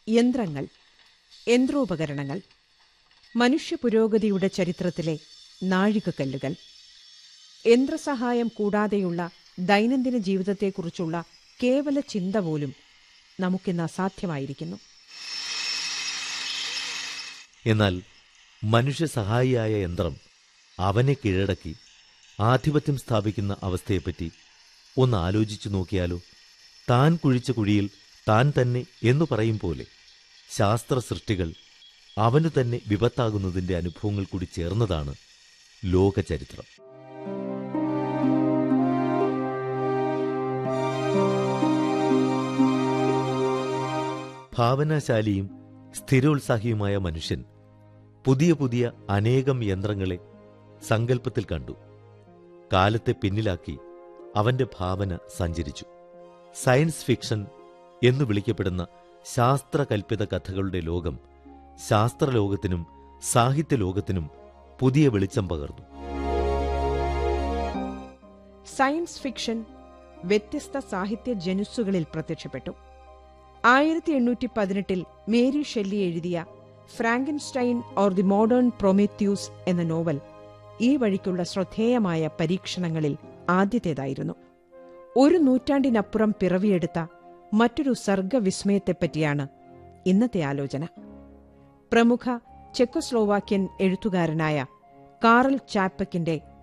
യന്ത്രങ്ങൾ യന്ത്രോപകരണങ്ങൾ മനുഷ്യ പുരോഗതിയുടെ ചരിത്രത്തിലെ നാഴികക്കല്ലുകൾ യന്ത്രസഹായം കൂടാതെയുള്ള ദൈനംദിന ജീവിതത്തെക്കുറിച്ചുള്ള കേവല ചിന്ത പോലും നമുക്കിന്ന് അസാധ്യമായിരിക്കുന്നു എന്നാൽ മനുഷ്യ സഹായിയായ യന്ത്രം അവനെ കീഴടക്കി ആധിപത്യം സ്ഥാപിക്കുന്ന അവസ്ഥയെപ്പറ്റി ഒന്ന് ആലോചിച്ചു നോക്കിയാലോ താൻ കുഴിച്ച കുഴിയിൽ താൻ തന്നെ എന്നു പറയും പോലെ ശാസ്ത്ര സൃഷ്ടികൾ അവനു തന്നെ വിപത്താകുന്നതിന്റെ അനുഭവങ്ങൾ കൂടി ചേർന്നതാണ് ലോകചരിത്രം ഭാവനാശാലിയും സ്ഥിരോത്സാഹിയുമായ മനുഷ്യൻ പുതിയ പുതിയ അനേകം യന്ത്രങ്ങളെ സങ്കല്പത്തിൽ കണ്ടു കാലത്തെ പിന്നിലാക്കി അവന്റെ ഭാവന സഞ്ചരിച്ചു സയൻസ് ഫിക്ഷൻ എന്നു വിളിക്കപ്പെടുന്ന ശാസ്ത്രകൽപ്പിത കഥകളുടെ ലോകം ശാസ്ത്രലോകത്തിനും സാഹിത്യലോകത്തിനും പുതിയ വെളിച്ചം പകർന്നു സയൻസ് ഫിക്ഷൻ വ്യത്യസ്ത സാഹിത്യ ജനുസ്സുകളിൽ പ്രത്യക്ഷപ്പെട്ടു ആയിരത്തി എണ്ണൂറ്റി പതിനെട്ടിൽ മേരി ഷെല്ലി എഴുതിയ Frankenstein or the modern Prometheus എന്ന നോവൽ ഈ വഴിക്കുള്ള ശ്രദ്ധേയമായ പരീക്ഷണങ്ങളിൽ ആദ്യത്തേതായിരുന്നു ഒരു നൂറ്റാണ്ടിനപ്പുറം പിറവിയെടുത്ത മറ്റൊരു സർഗവിസ്മയത്തെപ്പറ്റിയാണ് ഇന്നത്തെ ആലോചന പ്രമുഖ ചെക്കോസ്ലോവാക്യൻ എഴുത്തുകാരനായ കാറൽ ചാപ്പക്കിന്റെ